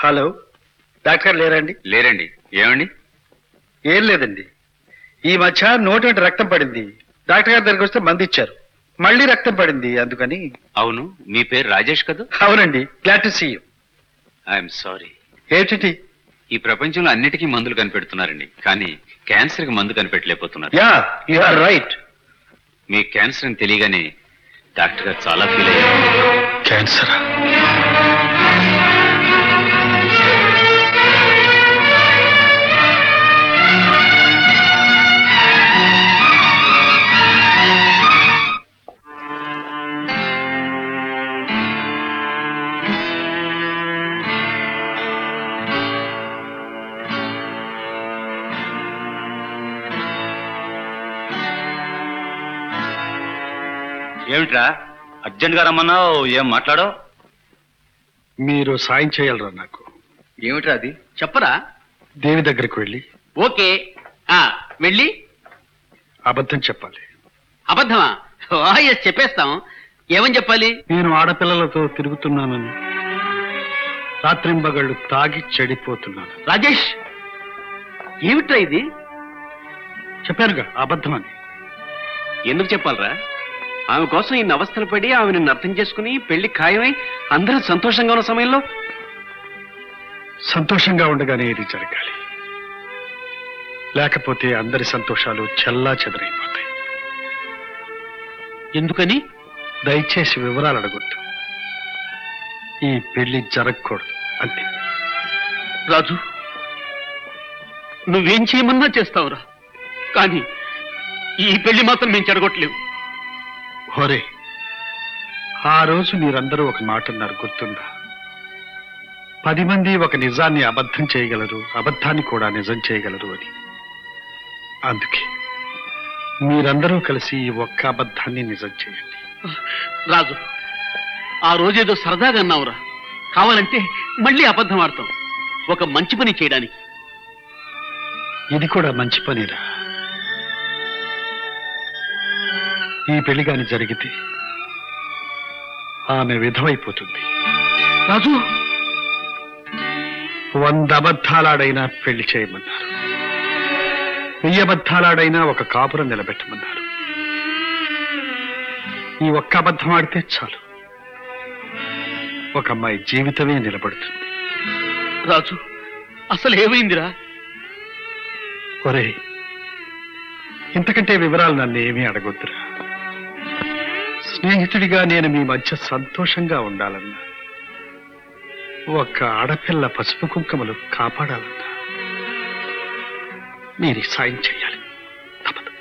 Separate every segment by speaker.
Speaker 1: Hello doctor లేరండి
Speaker 2: లేరండి ఏమండి
Speaker 1: ఏం లేదండి ఈ మధ్య నోటి వెంట రక్తం పడింది డాక్టర్ గారి దగ్గరికి వస్తే మంది ఇచ్చారు మళ్ళీ రక్తం పడింది అందుకని
Speaker 2: అవును మీ పేరు రాజేష్ కదా
Speaker 1: అవునండి glad to see you
Speaker 2: I'm sorry
Speaker 1: ఏంటి
Speaker 2: ఈ ప్రపంచంలో అన్నిటికీ మందులు కనిపెడుతున్నారండి కానీ క్యాన్సర్ కి మందు కనిపెట్టలేకపోతున్నారు
Speaker 1: యా యు ఆర్ రైట్
Speaker 2: మీ క్యాన్సర్ అని తెలియగానే డాక్టర్ గారు చాలా ఫీల్ అయ్యారు
Speaker 1: క్యాన్సర్
Speaker 2: ఏమిట్రా అర్జెంట్ గా రమ్మన్నావు ఏం మాట్లాడో
Speaker 1: మీరు సాయం చేయగలరా నాకు
Speaker 3: ఏమిట్రా అది చెప్పరా
Speaker 1: దేవి దగ్గరికి వెళ్ళి
Speaker 3: ఓకే ఆ వెళ్ళి
Speaker 1: అబద్ధం చెప్పాలి
Speaker 3: అబద్ధమా ఓ ఎస్ చెప్పేస్తాం ఏమని చెప్పాలి
Speaker 1: నేను ఆడపిల్లలతో తిరుగుతున్నానని రాత్రింబగళ్ళు తాగి చెడిపోతున్నాను
Speaker 3: రాజేష్ ఏమిట్రా ఇది
Speaker 1: చెప్పానుగా అబద్ధం అని
Speaker 3: ఎందుకు చెప్పాలరా ఆమె కోసం ఇన్ని అవస్థలు పడి ఆమెను అర్థం చేసుకుని పెళ్లి ఖాయమై అందరూ సంతోషంగా ఉన్న సమయంలో
Speaker 1: సంతోషంగా ఉండగానే ఇది జరగాలి లేకపోతే అందరి సంతోషాలు చెల్లా చెదరైపోతాయి
Speaker 3: ఎందుకని
Speaker 1: దయచేసి వివరాలు అడగొద్దు ఈ పెళ్లి జరగకూడదు అంతే
Speaker 3: రాజు నువ్వేం చేయమన్నా చేస్తావురా కానీ ఈ పెళ్లి మాత్రం మేము చెడగొట్టలేవు
Speaker 1: ఒరే ఆ రోజు మీరందరూ ఒక మాట అన్నారు గుర్తుందా పది మంది ఒక నిజాన్ని అబద్ధం చేయగలరు అబద్ధాన్ని కూడా నిజం చేయగలరు అని అందుకే మీరందరూ కలిసి ఈ ఒక్క అబద్ధాన్ని నిజం చేయండి
Speaker 3: రాజు ఆ రోజేదో సరదాగా అన్నావురా కావాలంటే మళ్ళీ అబద్ధం ఆడతాం ఒక మంచి పని చేయడానికి
Speaker 1: ఇది కూడా మంచి పనిరా ఈ పెళ్లి కాని జరిగితే ఆమె విధమైపోతుంది
Speaker 3: రాజు
Speaker 1: వంద అబద్ధాలాడైనా పెళ్లి చేయమన్నారు వెయ్యి అబద్ధాలాడైనా ఒక కాపురం నిలబెట్టమన్నారు ఈ ఒక్క అబద్ధం ఆడితే చాలు ఒక అమ్మాయి జీవితమే నిలబడుతుంది
Speaker 3: రాజు అసలు ఏమైందిరా
Speaker 1: ఒరే ఇంతకంటే వివరాలు నన్ను ఏమీ అడగొద్దురా స్నేహితుడిగా నేను మీ మధ్య సంతోషంగా ఉండాలన్నా ఒక ఆడపిల్ల పసుపు కుంకుమలు కాపాడాలన్నా మీరు ఈ సాయం చేయాలి తప్పదు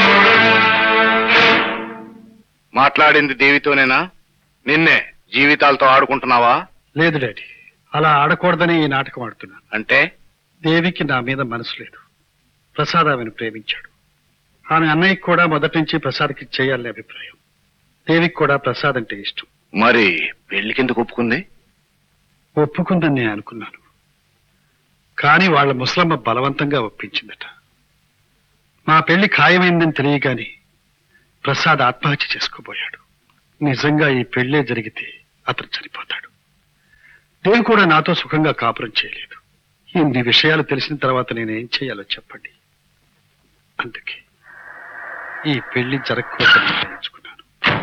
Speaker 4: మాట్లాడింది దేవితోనేనా నిన్నే జీవితాలతో ఆడుకుంటున్నావా
Speaker 1: లేదు డాడీ అలా ఆడకూడదని ఈ నాటకం ఆడుతున్నాను
Speaker 4: అంటే
Speaker 1: దేవికి నా మీద మనసు లేదు ప్రసాద్ ఆమెను ప్రేమించాడు ఆమె అన్నయ్యకి కూడా మొదటి నుంచి ప్రసాద్కి చేయాలనే అభిప్రాయం దేవికి కూడా ప్రసాద్ అంటే ఇష్టం
Speaker 4: మరి పెళ్లికిందుకు ఒప్పుకుంది
Speaker 1: ఒప్పుకుందని నేను అనుకున్నాను కానీ వాళ్ళ ముసలమ్మ బలవంతంగా ఒప్పించిందట మా పెళ్లి ఖాయమైందని తెలియగాని ప్రసాద్ ఆత్మహత్య చేసుకోబోయాడు నిజంగా ఈ పెళ్లే జరిగితే అతను చనిపోతాడు దేవి కూడా నాతో సుఖంగా కాపురం చేయలేదు ఇన్ని విషయాలు తెలిసిన తర్వాత నేనేం చేయాలో చెప్పండి అందుకే ఈ పెళ్లి జరగకూడదని నిర్ణయించుకున్నాను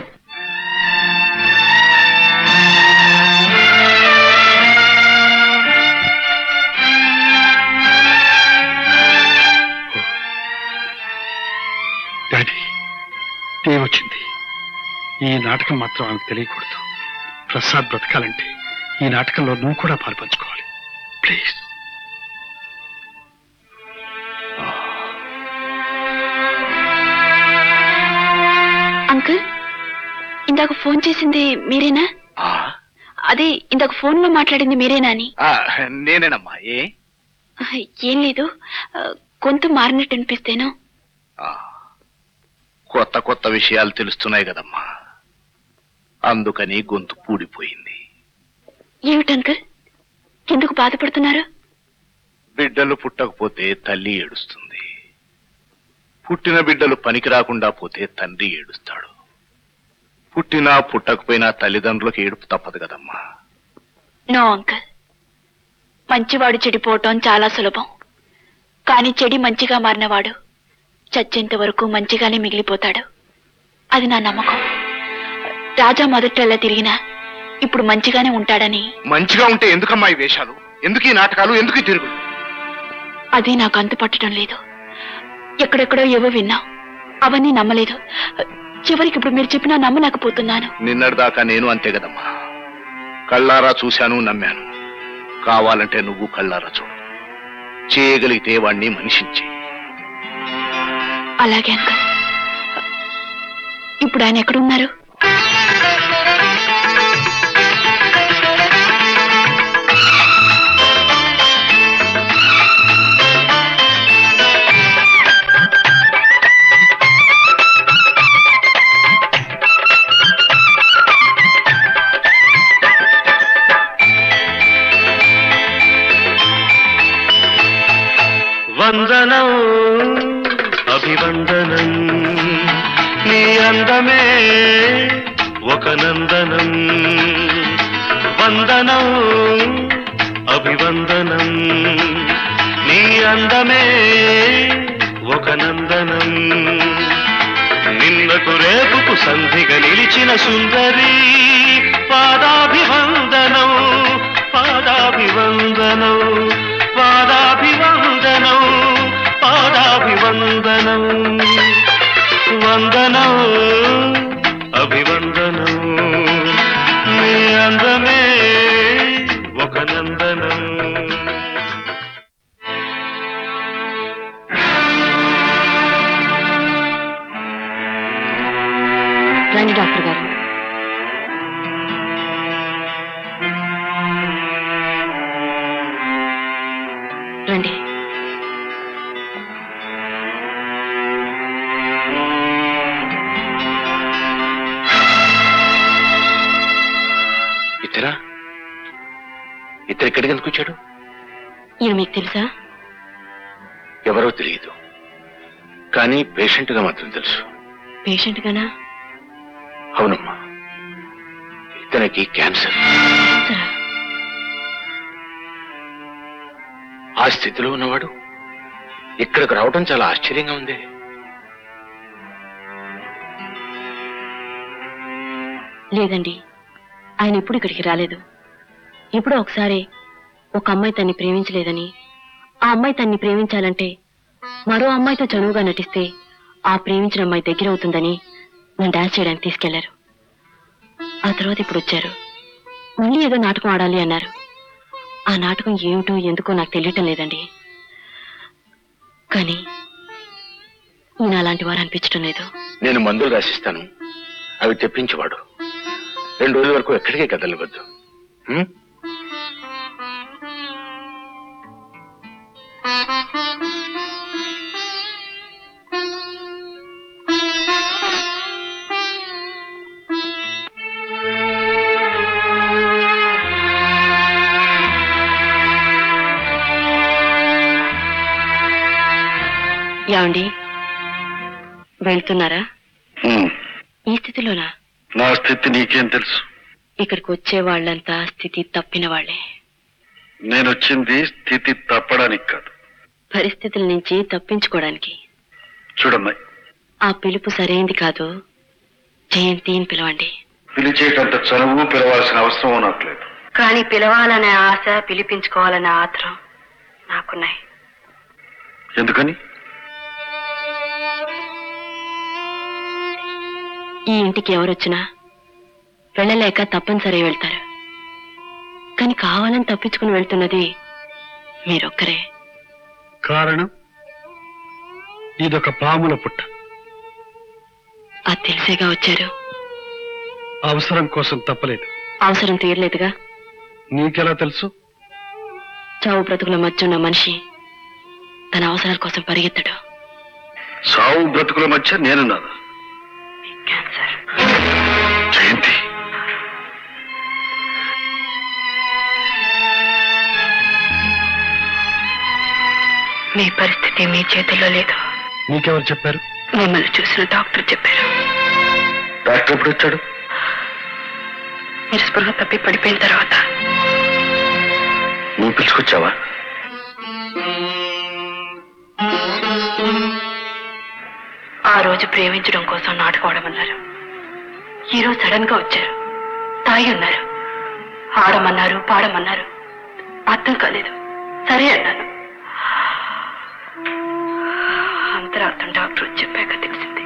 Speaker 1: డాడీ దేవి వచ్చింది ఈ నాటకం మాత్రం ఆమెకు తెలియకూడదు ప్రసాద్ బ్రతకాలంటే ఈ నాటకంలో నువ్వు కూడా పాల్పంచుకోవాలి ప్లీజ్
Speaker 5: అంకుల్ ఇందాక ఫోన్ చేసింది మీరేనా
Speaker 4: ఆ,
Speaker 5: అదే ఇందాక ఫోన్ లో మాట్లాడింది మీరేనా అని
Speaker 4: ఆ, నేనేనమ్మా ఏ
Speaker 5: ఏం లేదు ఆ, గొంతు మారినట్టు అనిపిస్తేను
Speaker 4: ఆ, కొత్త కొత్త విషయాలు తెలుస్తున్నాయి కదమ్మా అందుకని గొంతు పూడిపోయింది
Speaker 5: ఏమిటి అంకుల్ ఎందుకు బాధపడుతున్నారు
Speaker 4: బిడ్డలు పుట్టకపోతే తల్లి ఏడుస్తుంది పుట్టిన బిడ్డలు పనికి రాకుండా పోతే తండ్రి ఏడుస్తాడు పుట్టినా పుట్టకపోయినా తల్లిదండ్రులకు ఏడుపు తప్పదు కదమ్మా
Speaker 5: నో అంకుల్ మంచివాడు చెడిపోవటం చాలా సులభం కానీ చెడి మంచిగా మారినవాడు చచ్చేంత వరకు మంచిగానే మిగిలిపోతాడు అది నా నమ్మకం రాజా మొదట్లో తిరిగినా ఇప్పుడు మంచిగానే ఉంటాడని
Speaker 4: మంచిగా ఉంటే ఎందుకమ్మా ఈ వేషాలు ఎందుకు ఈ నాటకాలు ఎందుకు ఈ తిరుగులు
Speaker 5: అది నాకు అంతు పట్టడం లేదు ఎక్కడెక్కడో ఏవో విన్నా అవన్నీ నమ్మలేదు చివరికి ఇప్పుడు మీరు చెప్పినా నమ్మలేకపోతున్నాను
Speaker 4: నిన్నటిదాకా నేను అంతే కదమ్మా కళ్ళారా చూశాను నమ్మాను కావాలంటే నువ్వు కళ్ళారా చూడు చేయగలిగితే వాణ్ణి మనిషించి
Speaker 5: అలాగే అంకల్ ఇప్పుడు ఆయన ఎక్కడున్నారు
Speaker 6: వందనం అభివందనం నీ అందమే ఒక నందనం వందనం అభివందనం నీ అందమే ఒక నందనం నిన్నకు రేపుకు సంధిగా నిలిచిన సుందరి పాదాభివందనం పాదాభివందనం పాదాభివందనం పాదాభివందనం వందనం అభివందనం నీ అందమే ఒక నందనం
Speaker 5: రండి డాక్టర్ గారు రండి
Speaker 4: ఇతరా ఇతరు ఎక్కడికి ఎందుకు వచ్చాడు
Speaker 5: ఈయన మీకు తెలుసా
Speaker 4: ఎవరో తెలియదు కానీ పేషెంట్ గా మాత్రం తెలుసు
Speaker 5: పేషెంట్ గానా
Speaker 4: అవునమ్మా ఇతనికి క్యాన్సర్
Speaker 5: సరే.
Speaker 4: ఆ స్థితిలో ఉన్నవాడు ఇక్కడికి రావడం చాలా ఆశ్చర్యంగా ఉంది
Speaker 5: లేదండి ఆయన ఎప్పుడు ఇక్కడికి రాలేదు ఎప్పుడో ఒకసారి ఒక అమ్మాయి తన్ని ప్రేమించలేదని ఆ అమ్మాయి తన్ని ప్రేమించాలంటే మరో అమ్మాయితో చనువుగా నటిస్తే ఆ ప్రేమించిన అమ్మాయి దగ్గర అవుతుందని నన్ను డాన్స్ చేయడానికి తీసుకెళ్లారు ఆ తర్వాత ఇప్పుడు వచ్చారు మళ్ళీ ఏదో నాటకం ఆడాలి అన్నారు ఆ నాటకం ఏమిటో ఎందుకో నాకు తెలియటం లేదండి కానీ ఈయన అలాంటి వారు అనిపించడం లేదు
Speaker 4: నేను మందులు రాసిస్తాను అవి తెప్పించేవాడు రెండు రోజుల వరకు ఎక్కడికే కదలవద్దు ఉం?
Speaker 5: ఏమండి వెళ్తున్నారా
Speaker 1: ఉం.
Speaker 5: ఈ స్థితిలోనా
Speaker 1: నా స్థితి నీకేం తెలుసు
Speaker 5: ఇక్కడికి వచ్చే వాళ్ళంతా స్థితి తప్పిన వాళ్ళే
Speaker 1: నేను వచ్చింది స్థితి తప్పడానికి కాదు
Speaker 5: పరిస్థితుల నుంచి తప్పించుకోవడానికి
Speaker 1: చూడమ్మాయి
Speaker 5: ఆ పిలుపు సరైంది కాదు జయంతి అని పిలవండి
Speaker 1: పిలిచేటంత చనువు పిలవాల్సిన అవసరం నాకు లేదు
Speaker 5: కానీ పిలవాలనే ఆశ పిలిపించుకోవాలనే ఆత్రం నాకున్నాయి
Speaker 1: ఎందుకని
Speaker 5: ఈ ఇంటికి ఎవరొచ్చినా వెళ్ళలేక తప్పనిసరి వెళ్తారు కానీ కావాలని తప్పించుకుని వెళ్తున్నది మీరొక్కరే
Speaker 1: కారణం ఇదొక పాముల పుట్ట
Speaker 5: అది తెలిసేగా వచ్చారు
Speaker 1: అవసరం కోసం తప్పలేదు
Speaker 5: అవసరం తీరలేదుగా
Speaker 1: నీకెలా తెలుసు
Speaker 5: చావు బ్రతుకుల మధ్య ఉన్న మనిషి తన అవసరాల కోసం పరిగెత్తడు
Speaker 1: సావు బ్రతుకుల మధ్య నేనున్నాను
Speaker 5: క్యాన్సర్
Speaker 1: జయంతి
Speaker 5: మీ పరిస్థితి మీ చేతుల్లో లేదు
Speaker 1: నీకెవరు చెప్పారు
Speaker 5: మిమ్మల్ని చూసిన డాక్టర్ చెప్పారు
Speaker 1: డాక్టర్ ఎప్పుడు వచ్చాడు
Speaker 5: మీరు స్పృహ తప్పి పడిపోయిన తర్వాత
Speaker 4: నువ్వు పిలుచుకొచ్చావా
Speaker 5: ఆ రోజు ప్రేమించడం కోసం నాటకం ఆడమన్నారు ఈ రోజు సడన్ గా వచ్చారు తాగి ఉన్నారు ఆడమన్నారు పాడమన్నారు అర్థం కాలేదు సరే అన్నాను అంతరార్థం డాక్టర్ వచ్చి చెప్పాక తెలిసింది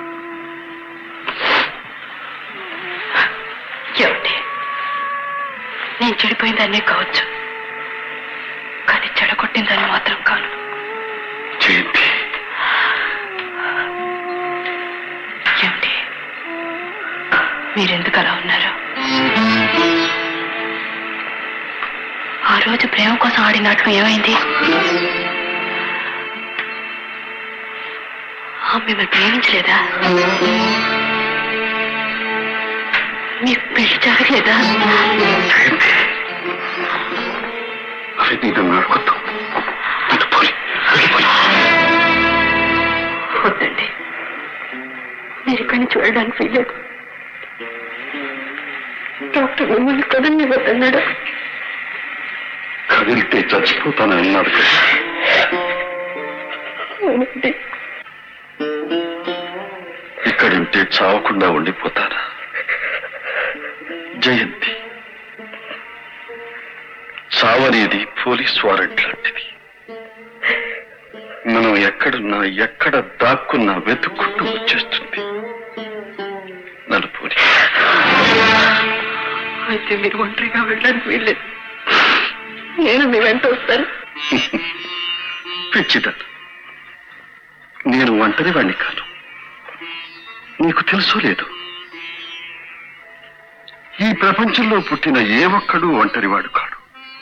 Speaker 5: ఏమిటి నేను చెడిపోయిందనే కావచ్చు కానీ చెడగొట్టిందని మాత్రం కాను
Speaker 4: జయంతి
Speaker 5: ఏమిటి మీరెందుకు అలా ఉన్నారు ఆ రోజు ప్రేమ కోసం ఆడిన నాటకం ఏమైంది ఆ, మిమ్మల్ని ప్రేమించలేదా మీకు పెళ్లి జరగలేదా
Speaker 4: జయంతి అవి నీకు నడకొద్దు వెళ్ళిపోయి వెళ్ళిపోయి
Speaker 5: వద్దండి మీరు ఇక్కడి నుంచి వెళ్ళడానికి వీలేదు డాక్టర్ మిమ్మల్ని కదండి వద్దన్నాడు
Speaker 4: కదిలితే చచ్చిపోతానని అన్నాడు కదా.
Speaker 5: అవునండి
Speaker 4: ఇక్కడుంటే చావకుండా ఉండిపోతారా జయంతి చావనేది పోలీస్ వారెంట్ లాంటిది మనం ఎక్కడున్నా ఎక్కడ దాక్కున్నా వెతుక్కుంటూ వచ్చేస్తుంది నలుపూరి
Speaker 5: అయితే మీరు ఒంటరిగా వెళ్ళడానికి వీల్లేదు నేను మీ వెంట వస్తాను
Speaker 4: పిచ్చిదన్ నేను ఒంటరి వాణ్ణి కాను నీకు తెలుసో లేదు ఈ ప్రపంచంలో పుట్టిన ఏ ఒక్కడూ ఒంటరివాడు కాడు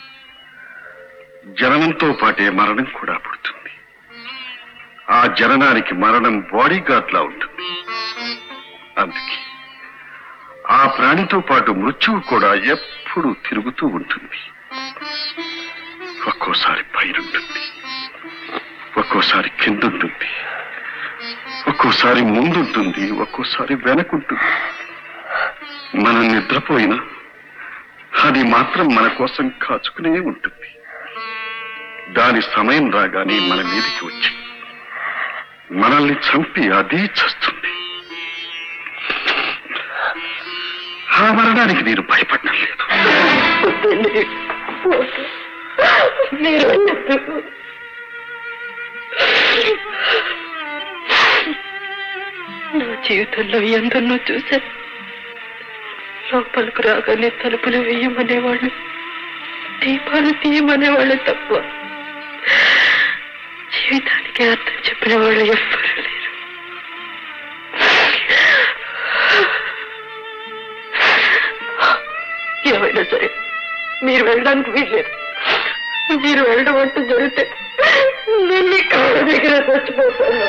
Speaker 4: జననంతో పాటే మరణం కూడా పుడుతుంది ఆ జననానికి మరణం బాడీ గార్డ్లా ఉంటుంది అందుకే ఆ ప్రాణితో పాటు మృత్యువు కూడా ఎప్పుడూ తిరుగుతూ ఉంటుంది ఒక్కోసారి పైనుంటుంది ఒక్కోసారి కిందుంటుంది ఒక్కోసారి ముందుంటుంది ఒక్కోసారి వెనకుంటుంది మనం నిద్రపోయినా అది మాత్రం మన కోసం కాచుకునే ఉంటుంది దాని సమయం రాగానే మన మీదికి వచ్చి మనల్ని చంపి అదే చస్తుంది ఆ మరణానికి నేను భయపడడం లేదు
Speaker 5: వద్దండి వద్దు. మీరు వెళ్ళొద్దు. నా జీవితంలో ఎందరినో చూశాను లోపలకు రాగానే తలుపులు వేయమనేవాళ్ళు దీపాలు తీయమనేవాళ్ళు తప్ప జీవితానికి అర్థం చెప్పిన వాళ్ళు ఎవ్వరూ లేరు ఏమైనా సరే మీరు వెళ్ళడానికి వీల్లేదు మీరు వెళ్ళడం అంటూ జరిగితే నేను ఈ కాళ్ళ దగ్గర చచ్చిపోతాను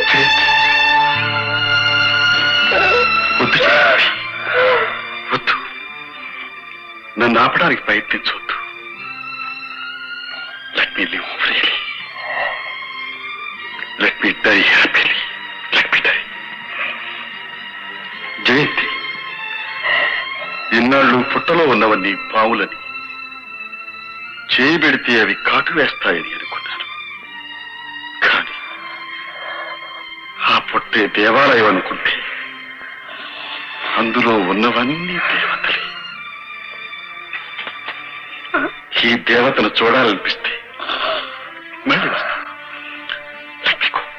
Speaker 4: వద్దు జయంతి. వద్దు నన్ను ఆపడానికి ప్రయత్నించవద్దు let me live freely let me die happily let me die Jayanthi ఇన్నాళ్ళు పుట్టలో ఉన్నవన్నీ పావులని చేయబెడితే అవి కాటు వేస్తాయని అనుకున్నాను కానీ ఆ పుట్టే దేవాలయం అనుకుంటే అందులో ఉన్నవన్నీ దేవతలే ఈ దేవతను చూడాలనిపిస్తే మళ్ళీ వస్తాను Let me go.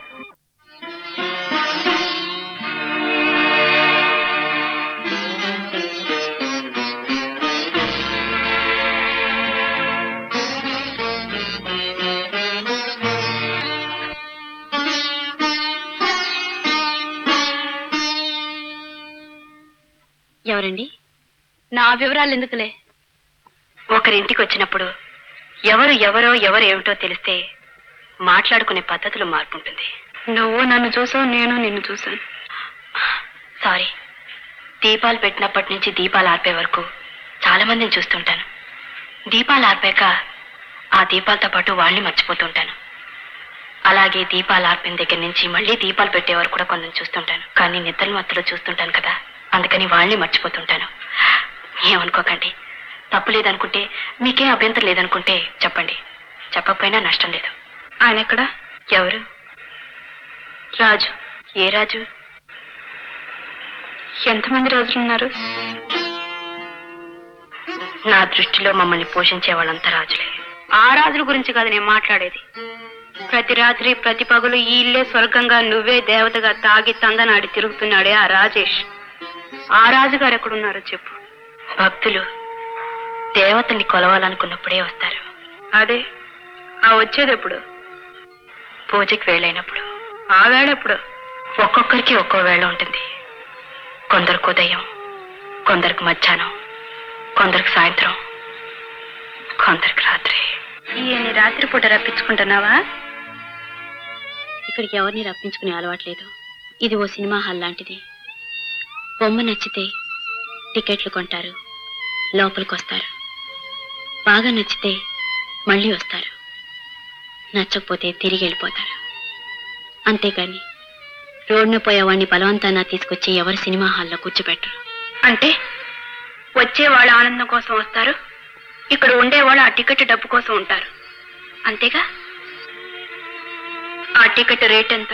Speaker 5: ఎవరండి నా వివరాలు ఎందుకులే ఒకరింటికి వచ్చినప్పుడు ఎవరు ఎవరో ఎవరు ఏమిటో తెలిస్తే మాట్లాడుకునే పద్ధతులు మార్పు ఉంటుంది నువ్వు నన్ను చూసావు నేను నిన్ను చూశాను సారీ దీపాలు పెట్టినప్పటి నుంచి దీపాలు ఆర్పే వరకు చాలా మందిని చూస్తుంటాను దీపాలు ఆర్పాక ఆ దీపాలతో పాటు వాళ్ళని మర్చిపోతుంటాను అలాగే దీపాలు ఆర్పిన దగ్గర నుంచి మళ్ళీ దీపాలు పెట్టేవారు కూడా కొందరు చూస్తుంటాను కానీ నిద్రల మత్తులో చూస్తుంటాను కదా అందుకని వాళ్ళని మర్చిపోతుంటాను ఏమనుకోకండి తప్పు లేదనుకుంటే మీకేం అభ్యంతరం లేదనుకుంటే చెప్పండి చెప్పకపోయినా నష్టం లేదు ఆయన ఎక్కడ ఎవరు రాజు ఏ రాజు ఎంతమంది రాజులు ఉన్నారు నా దృష్టిలో మమ్మల్ని పోషించే వాళ్ళంతా రాజులే ఆ రాజుల గురించి కాదు నేను మాట్లాడేది ప్రతి రాత్రి ప్రతి పగలు ఈ ఇల్లే స్వర్గంగా నువ్వే దేవతగా తాగి తందనాడి తిరుగుతున్నాడే ఆ రాజేష్ ఆ రాజుగారు ఎక్కడున్నారో చెప్పు భక్తులు దేవతల్ని కొలవాలనుకున్నప్పుడే వస్తారు అదే ఆ వచ్చేది ఎప్పుడు పూజకి వేళైనప్పుడు ఆ వేళ ఎప్పుడు ఒక్కొక్కరికి ఒక్కో వేళ ఉంటుంది కొందరికి ఉదయం కొందరికి మధ్యాహ్నం కొందరికి సాయంత్రం కొందరికి రాత్రి ఈయన రాత్రిపూట రప్పించుకుంటున్నావా ఇక్కడికి ఎవరిని రప్పించుకునే అలవాట్లేదు ఇది ఓ సినిమా హాల్ లాంటిది బొమ్మ నచ్చితే టికెట్లు కొంటారు లోపలికి వస్తారు బాగా నచ్చితే మళ్ళీ వస్తారు నచ్చకపోతే తిరిగి వెళ్ళిపోతారు అంతేగాని రోడ్డున పోయేవాడిని బలవంతాన తీసుకొచ్చి ఎవరు సినిమా హాల్లో కూర్చోబెట్టరు అంటే వచ్చే వాళ్ళ ఆనందం కోసం వస్తారు ఇక్కడ ఉండేవాళ్ళు ఆ టికెట్ డబ్బు కోసం ఉంటారు అంతేగా ఆ టికెట్ రేట్ ఎంత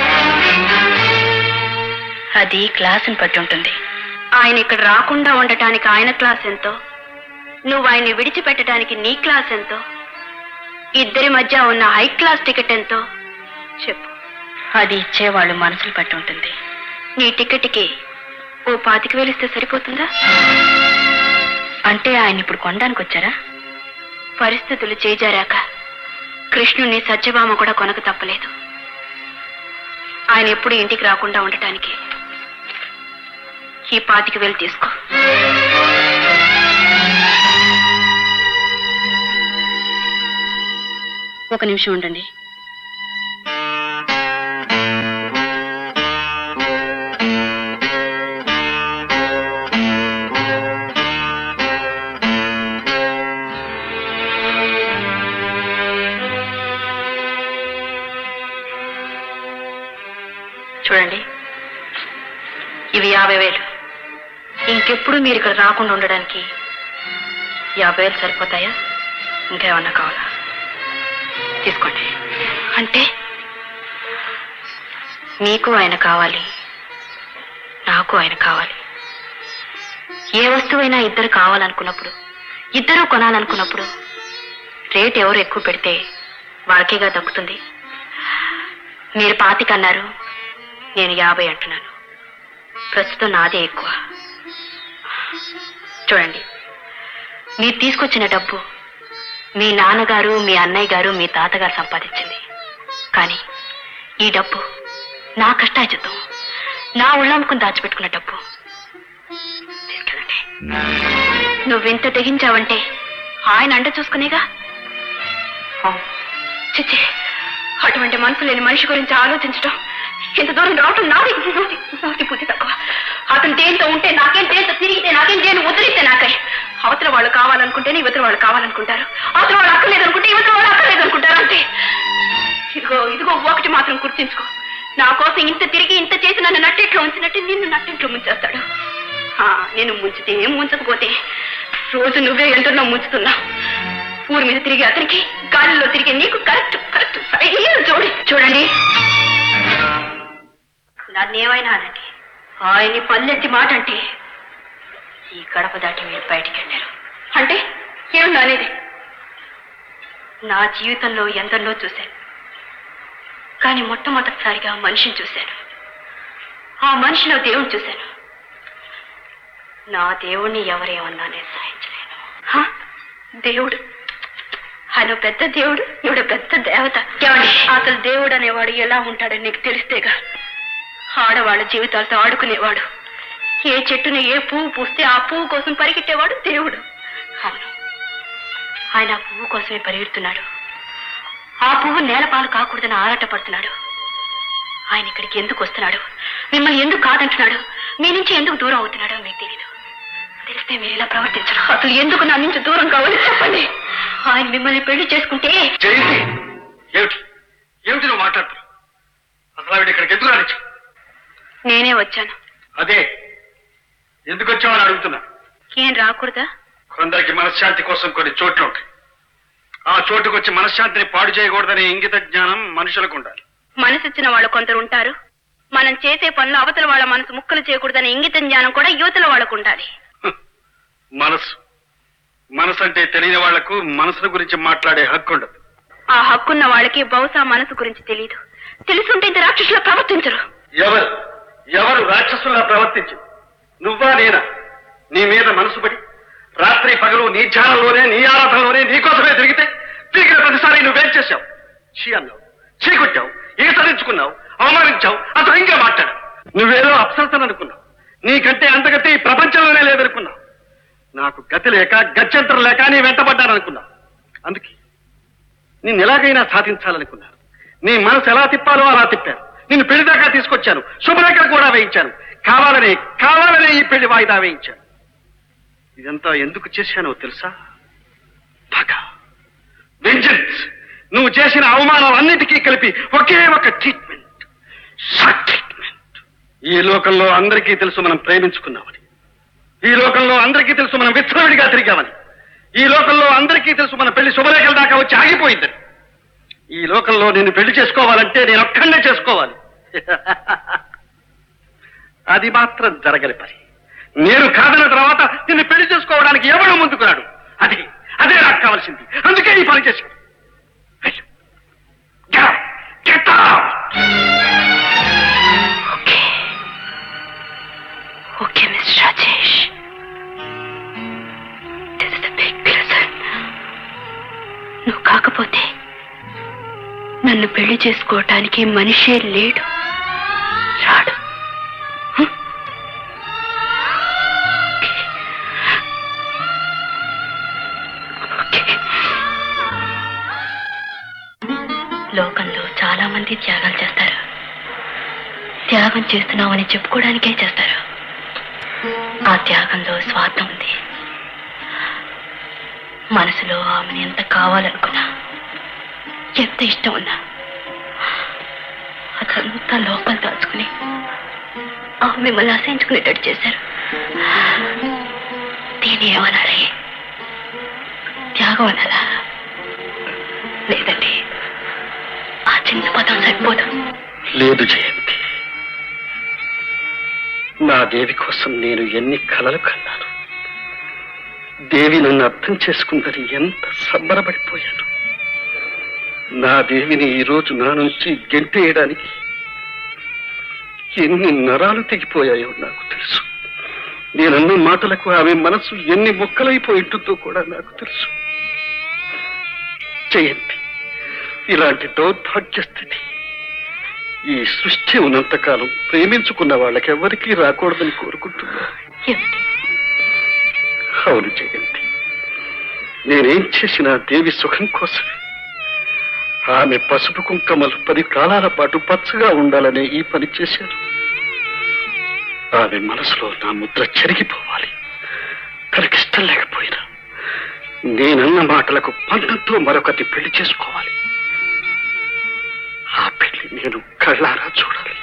Speaker 5: అది క్లాసుని బట్టి ఉంటుంది ఆయన ఇక్కడ రాకుండా ఉండటానికి ఆయన క్లాస్ ఎంతో నువ్వు ఆయన్ని విడిచిపెట్టడానికి నీ క్లాస్ ఎంతో ఇద్దరి మధ్య ఉన్న హై క్లాస్ టికెట్ ఎంతో చెప్పు అది ఇచ్చేవాళ్ళు మనసులు పట్టి ఉంటుంది నీ టికెట్కి ఓ పాతికి వేలిస్తే సరిపోతుందా అంటే ఆయన ఇప్పుడు కొనడానికి వచ్చారా పరిస్థితులు చేజారాక కృష్ణుని సత్యభామ కూడా కొనక తప్పలేదు ఆయన ఎప్పుడు ఇంటికి రాకుండా ఉండటానికి ఈ పాతికి వేలు తీసుకో ఒక నిమిషం ఉండండి చూడండి ఇవి యాభై వేలు ఇంకెప్పుడు మీరు ఇక్కడ రాకుండా ఉండడానికి యాభై వేలు సరిపోతాయా ఇంకేమన్నా కావాలా తీసుకోండి అంటే మీకు ఆయన కావాలి నాకు ఆయన కావాలి ఏ వస్తువైనా ఇద్దరు కావాలనుకున్నప్పుడు ఇద్దరు కొనాలనుకున్నప్పుడు రేట్ ఎవరు ఎక్కువ పెడితే వాళ్ళకేగా దక్కుతుంది మీరు పాతిక అన్నారు నేను యాభై అంటున్నాను ప్రస్తుతం నాదే ఎక్కువ చూడండి మీరు తీసుకొచ్చిన డబ్బు మీ నాన్నగారు మీ అన్నయ్య గారు మీ తాతగారు సంపాదించింది కానీ ఈ డబ్బు నా కష్టాజితం నా ఉళ్ళమ్ముకుని దాచిపెట్టుకున్న డబ్బు తీసుకెళ్ళండి నువ్వింత తెగించావంటే ఆయన అండ చూసుకునేగా చిచ్చి అటువంటి మనసు లేని మనిషి గురించి ఆలోచించడం ఇంత దూరం రావటం నాది నాది నాది బుద్ధి తక్కువ అతను దేంతో ఉంటే నాకేం దేంతో తిరిగితే నాకేం దేని ఉద్ధరిస్తే నాకై అవతల వాళ్ళు కావాలనుకుంటేనే ఇవతల వాళ్ళు కావాలనుకుంటారు అవతల వాళ్ళు అక్కర్లేదనుకుంటే ఇవతల వాళ్ళు అక్కర్లేదనుకుంటారు అంతే ఇదిగో ఇదిగో ఒకటి మాత్రం గుర్తించుకో నా కోసం ఇంత తిరిగి ఇంత చేసి నన్ను నట్టేట్లో ఉంచినట్టు నిన్ను నట్టేట్లో ముంచేస్తాడు ఆ, నేను ముంచితే ఏం ముంచకపోతే రోజు నువ్వే ఎంతలో ముంచుతున్నా ఊరి మీద తిరిగి అతనికి గాలిలో తిరిగి నీకు కరెక్ట్ కరెక్ట్ సరైన జోడి చూడండి నన్ను ఏమైనా అనండి ఆయన్ని పల్లెత్తి మాట అంటే ఈ గడప దాటి మీరు బయటికి వెళ్ళారు అంటే ఏమన్నా అనేది నా జీవితంలో ఎందరిలో చూశాను కానీ మొట్టమొదటిసారిగా మనిషిని చూశాను ఆ మనిషిలో దేవుణ్ణి చూశాను నా దేవుణ్ణి ఎవరేమన్నా నేను సహించలేను హ? దేవుడు ఆయన పెద్ద దేవుడు ఈవిడ పెద్ద దేవత ఏమండి అసలు దేవుడు అనేవాడు ఎలా ఉంటాడని నీకు తెలిస్తేగా ఆడవాళ్ళ జీవితాలతో ఆడుకునేవాడు ఏ చెట్టుని ఏ పువ్వు పూస్తే ఆ పువ్వు కోసం పరిగెట్టేవాడు దేవుడు అవును ఆయన ఆ పువ్వు కోసమే పరిగెడుతున్నాడు ఆ పువ్వు నేలపాలు కాకూడదని ఆరాటపడుతున్నాడు ఆయన ఇక్కడికి ఎందుకు వస్తున్నాడు మిమ్మల్ని ఎందుకు కాదంటున్నాడు మీ నుంచి ఎందుకు దూరం అవుతున్నాడో మీకు తెలీదు తెలిస్తే మీరు ఇలా ప్రవర్తించరు అసలు ఎందుకు నా నుంచి దూరం కావాలి చెప్పండి ఆయన మిమ్మల్ని పెళ్లి చేసుకుంటే
Speaker 1: జయంతి ఏమిటి ఏమిటి నువ్వు మాట్లాడుతున్నావు అసలు ఆవిడ ఇక్కడికి ఎందుకు రానిచ్చు
Speaker 5: నేనే వచ్చాను
Speaker 1: అదే ఎందుకు వచ్చావని అడుగుతున్నా
Speaker 5: ఏం రాకూడదా
Speaker 1: కొందరికి మనశ్శాంతి కోసం కొన్ని చోట్లు ఉంటాయి ఆ చోటుకు వచ్చి మనశ్శాంతిని పాడు చేయకూడదనే ఇంగిత జ్ఞానం మనుషులకు ఉండాలి
Speaker 7: మనసిచ్చిన వాళ్ళు కొందరు ఉంటారు మనం చేసే పనులు అవతల వాళ్ళ మనసు ముక్కలు చేయకూడదనే ఇంగిత జ్ఞానం కూడా యువతల వాళ్ళకు ఉండాలి
Speaker 1: హ, మనసు మనసు అంటే తెలియని వాళ్లకు మనసుల గురించి మాట్లాడే హక్కు ఉండదు
Speaker 7: ఆ హక్కున్న వాళ్ళకి బహుశా మనసు గురించి తెలియదు తెలుసుంటే ఇంత రాక్షసులా ప్రవర్తించరు
Speaker 1: ఎవరు ఎవరు రాక్షసులా ప్రవర్తించింది నువ్వా నేనా నీ మీద మనసు పడి రాత్రి పగలు నీ ధ్యానంలోనే నీ ఆరాధనలోనే నీ కోసమే తిరిగితే తిరిగిన ప్రతిసారి నువ్వేం చేశావు చీ అన్నావు చీ కొట్టావు ఈసరించుకున్నావు అవమానించావు అసహ్యంగా మాట్లాడావు నువ్వేదో అప్సరసని అనుకున్నావు నీకంటే అంతకంటే ఈ ప్రపంచంలోనే లేదనుకున్నావు నాకు గతి లేక గత్యంతరం లేక నీ వెంటబడ్డాననుకున్నావు అందుకే నిన్ను ఎలాగైనా సాధించాలనుకున్నాను నీ మనసు ఎలా తిప్పాలో అలా తిప్పాను నిన్ను పెళ్లి దాకా తీసుకొచ్చాను శుభలేఖలు కూడా వేయించాను కావాలనే కావాలనే ఈ పెళ్లి వాయిదా వేయించాను ఇదంతా ఎందుకు చేశానో తెలుసా పగ వెంజన్స్ నువ్వు చేసిన అవమానాలన్నిటికీ కలిపి ఒకే ఒక ట్రీట్మెంట్ షార్ట్ ట్రీట్మెంట్ ఈ లోకంలో అందరికీ తెలుసు మనం ప్రేమించుకున్నామని ఈ లోకంలో అందరికీ తెలుసు మనం విచ్చలవిడిగా తిరిగామని ఈ లోకంలో అందరికీ తెలుసు మన పెళ్లి శుభలేఖల దాకా వచ్చి ఆగిపోయిందని ఈ లోకంలో నిన్ను పెళ్లి చేసుకోవాలంటే నేను ఒక్కడే చేసుకోవాలి అది మాత్రం జరగని పని నేను కాదన్న తర్వాత నిన్ను పెళ్లి చేసుకోవడానికి ఎవడు ముందుకున్నాడు అది అదే నాకు కావాల్సింది అందుకే ఈ పని చేశాను వెళ్ళు. Get out. Get out.
Speaker 7: Okay okay miss Rajesh this is big lesson నువ్వు కాకపోతే నన్ను పెళ్లి చేసుకోవటానికి మనిషే లేడు రాడు హ్మ్? ఓకే. లోకంలో చాలా మంది త్యాగాలు చేస్తారు త్యాగం చేస్తున్నామని చెప్పుకోవడానికే చేస్తారు ఆ త్యాగంలో స్వార్థం ఉంది మనసులో ఆమెను ఎంత కావాలనుకున్నా ఎంత ఇష్టం ఉన్నా అదంతా లోపల దాచుకుని ఆమె మిమ్మల్ని అసహించుకునేటట్టు చేశారు దీని ఏమనాలి త్యాగం అనాలా లేదండి ఆ చిన్న పదం సరిపోదు
Speaker 1: లేదు జయంతి నా దేవి కోసం నేను ఎన్ని కలలు కన్నాను దేవి నన్ను అర్థం చేసుకుందని ఎంత సంబరపడిపోయాను నా దేవిని ఈ రోజు నా నుంచి గెంటేయడానికి ఎన్ని నరాలు తెగిపోయాయో నాకు తెలుసు నేనన్న మాటలకు ఆమె మనసు ఎన్ని ముక్కలైపోయి ఉంటుందో కూడా నాకు తెలుసు జయంతి ఇలాంటి దౌర్భాగ్య స్థితి ఈ సృష్టి ఉన్నంతకాలం ప్రేమించుకున్న వాళ్ళకెవ్వరికీ రాకూడదని కోరుకుంటున్నా
Speaker 7: ఏమిటి
Speaker 1: అవును జయంతి నేనేం చేసినా దేవి సుఖం కోసమే ఆమె పసుపు కుంకమలు పది కాలాల పాటు పచ్చగా ఉండాలనే ఈ పని చేశాను ఆమె మనసులో నా ముద్ర చెరిగిపోవాలి తనకిష్టం లేకపోయినా నేనన్న మాటలకు పంతంతో మరొకటి పెళ్లి చేసుకోవాలి ఆ పెళ్లి నేను కళ్ళారా చూడాలి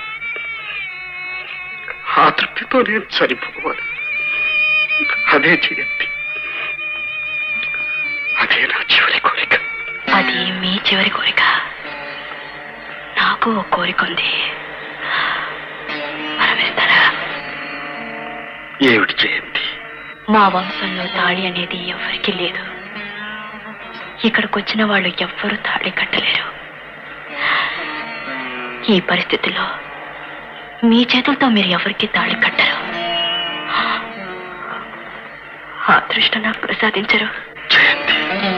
Speaker 1: ఆ తృప్తితో నేను చనిపోవాలి అదే జయంతి అదే నా చివరి కోరిక
Speaker 7: అది మీ చివరి కోరిక నాకు ఓ కోరిక ఉంది మనమిస్తారా
Speaker 1: ఏమిటి జయంతి
Speaker 7: మా వంశంలో తాళి అనేది ఎవ్వరికీ లేదు ఇక్కడికి వచ్చిన వాళ్ళు ఎవ్వరూ తాళి కట్టలేరు ఈ పరిస్థితిలో మీ చేతులతో మీరు ఎవరికి తాళి కట్టరు ఆ అదృష్టం నాకు ప్రసాదించరు
Speaker 1: జయంతి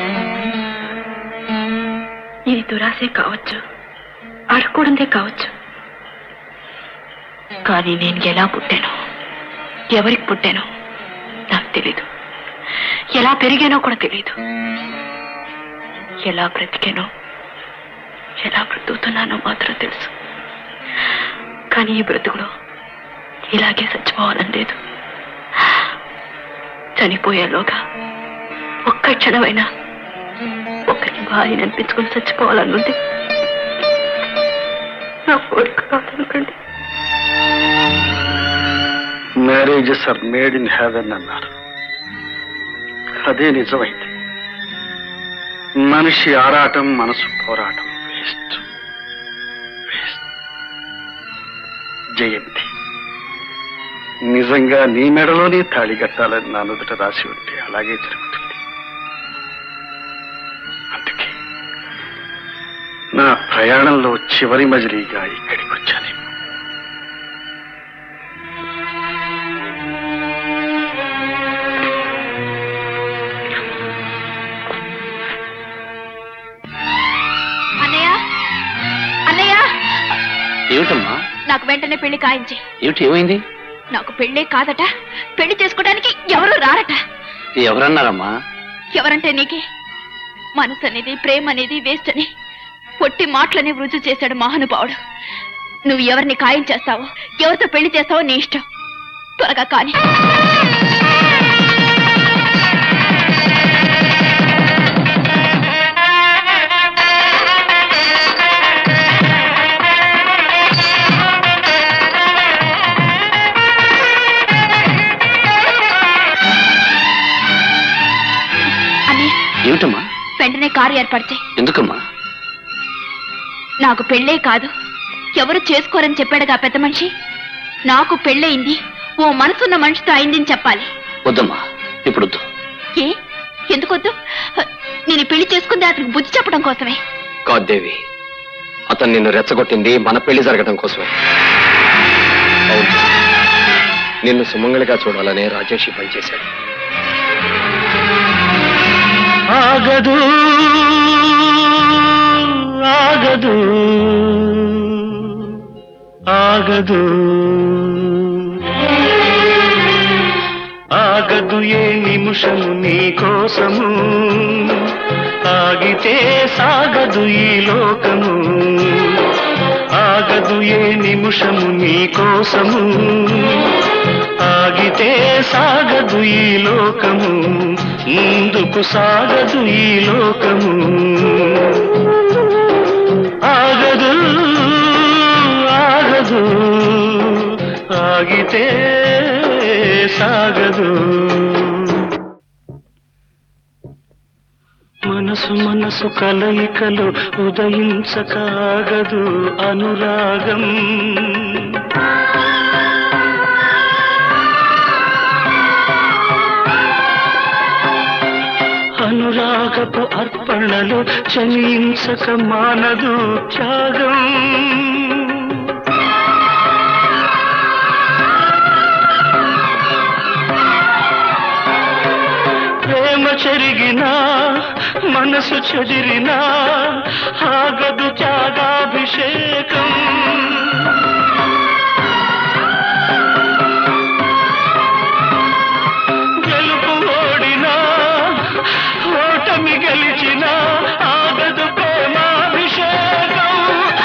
Speaker 7: ఇది దురాశే కావచ్చు అడగకూడదే కావచ్చు కానీ నేను ఎలా పుట్టాను ఎవరికి పుట్టానో నాకు తెలీదు ఎలా పెరిగానో కూడా తెలీదు ఎలా బ్రతికానో ఎలా బ్రతుకుతున్నానో మాత్రం తెలుసు కానీ ఈ బ్రతుకులో ఇలాగే చచ్చిపోవాలని లేదు చనిపోయేలోగా ఒక్క క్షణమైనా ఒకరి భార్యని అనిపించుకొని చచ్చిపోవాలని ఉంది నా కోరిక కాదనుకోండి
Speaker 1: marriages are made in heaven అన్నారు అదే నిజమైంది మనిషి ఆరాటం మనసు పోరాటం వేస్ట్ వేస్ట్ జయంతి నిజంగా నీ మెడలోనే తాళి కట్టాలని నా నుదుట రాసి ఉంటే అలాగే జరుగుతుంది అందుకే నా ప్రయాణంలో చివరి మజిలీగా ఇక్కడికి వచ్చాను
Speaker 7: అన్నయ్య అన్నయ్య
Speaker 3: ఏమిటమ్మా
Speaker 7: నాకు వెంటనే పెళ్లి కాయించి
Speaker 3: ఏమిటి ఏమైంది
Speaker 7: నాకు పెళ్ళే కాదట పెళ్లి చేసుకోవడానికి ఎవరు రారట
Speaker 3: ఎవరన్నారమ్మా
Speaker 7: ఎవరంటే నీకే మనసు అనేది ప్రేమ అనేది వేస్ట్ అని పొట్టి మాటలని రుజువు చేశాడు మహానుభావుడు నువ్వు ఎవరిని ఖాయం చేస్తావో ఎవరితో పెళ్లి చేస్తావో నీ ఇష్టం త్వరగా కానీ అని
Speaker 3: ఏమిటమ్మా
Speaker 7: వెంటనే కారు ఏర్పాటు చేయి
Speaker 3: ఎందుకమ్మా
Speaker 7: నాకు పెళ్ళే కాదు ఎవరు చేసుకోరని చెప్పాడుగా పెద్ద మనిషి నాకు పెళ్ళయింది ఓ మనసున్న మనిషితో అయిందని చెప్పాలి
Speaker 3: వద్దమ్మా ఇప్పుడు వద్దు
Speaker 7: ఏ ఎందుకొద్దు నేను ఈ పెళ్లి చేసుకుంది అతనికి బుద్ధి చెప్పడం కోసమే
Speaker 8: కాదు దేవి అతను నిన్ను రెచ్చగొట్టింది మన పెళ్లి జరగడం కోసమే అవును నిన్ను సుమంగళిగా చూడాలనే రాజేష్ ఈ పని చేశాడు
Speaker 6: ఆగదు ఆగదు ఆగదు ఆగదు ఏ నిమిషము నీ కోసము ఆగితే సాగదు ఈ లోకము ఆగదు ఏ నిమిషము నీ కోసము ఆగితే సాగదు ఈ లోకము ముందుకు సాగదు ఈ లోకము ఆగదు ఆగదు ఆగితే సాగదు మనసు మనసు కలయికలు ఉదయించకాగదు అనురాగం అనురాగపు అర్పణలు చలించక మానదు త్యాగం ప్రేమ చెరిగినా మనసు చెదిరినా ఆగదు త్యాగాభిషేకం గెలుపు ఓడినా ఓటమి గెలిచినా ఆగదు ప్రేమాభిషేకం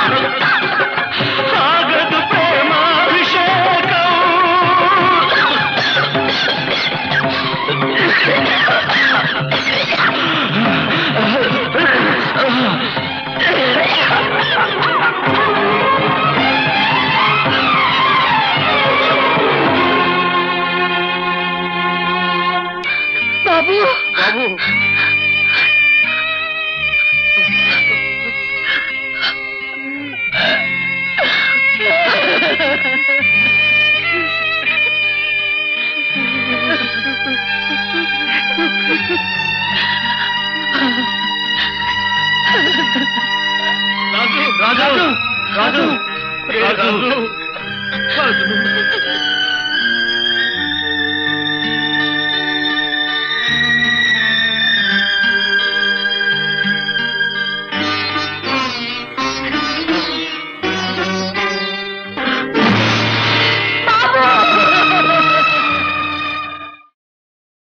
Speaker 6: ఆగదు ప్రేమాభిషేకం
Speaker 7: బాబు
Speaker 6: రాజు రాజు రాజు రాజు